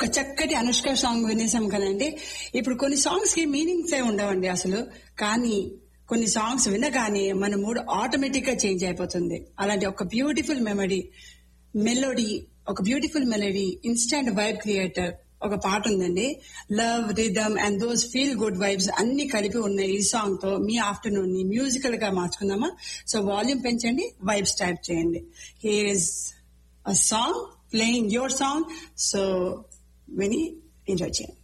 ఒక చక్కటి అనుష్క సాంగ్ వినేసాం కదండి ఇప్పుడు కొన్ని సాంగ్స్ కి మీనింగ్స్ ఏ ఉండవండి అసలు కానీ కొన్ని సాంగ్స్ వినగానే మన మూడ్ ఆటోమేటిక్ గా చేంజ్ అయిపోతుంది అలాంటి ఒక బ్యూటిఫుల్ మెమరీ మెలోడీ ఒక beautiful melody instant vibe creator ఒక పాట ఉందండి love rhythm and those feel good vibes అన్ని కలిపి ఉన్న ఈ సాంగ్ తో మీ ఆఫ్టర్నూన్ ని మ్యూజికల్ గా మార్చుకుందామా సో వాల్యూమ్ పెంచండి వైబ్ స్టార్ట్ చేయండి here is a song playing your song so విని ఎంజాయ్ చేయండి